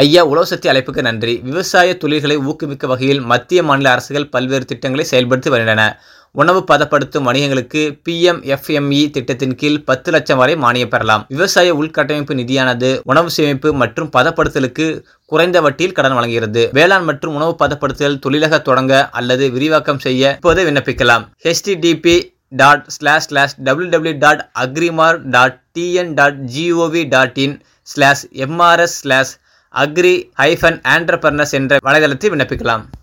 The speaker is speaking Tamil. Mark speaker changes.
Speaker 1: ஐயா உலகசக்தி அழைப்புக்கு நன்றி விவசாய தொழில்களை ஊக்குவிக்க வகையில் மத்திய மாநில அரசுகள் பல்வேறு திட்டங்களை செயல்படுத்தி வருகின்றன உணவு பதப்படுத்தும் வணிகங்களுக்கு பிஎம்எஃப்எம்இ திட்டத்தின் கீழ் பத்து லட்சம் வரை மானியம் பெறலாம் விவசாய உள்கட்டமைப்பு நிதியானது உணவு சேமிப்பு மற்றும் பதப்படுத்தலுக்கு குறைந்த வட்டியில் கடன் வழங்குகிறது வேளாண் மற்றும் உணவு பதப்படுத்துதல் தொழிலக தொடங்க அல்லது விரிவாக்கம் செய்ய இப்போது விண்ணப்பிக்கலாம் HTTP dot slash slash W W dot agrimark dot TN dot GOV dot IN slash MRS slash agri hyphen entrepreneurs என்ற வலைதளத்தில் விண்ணப்பிக்கலாம்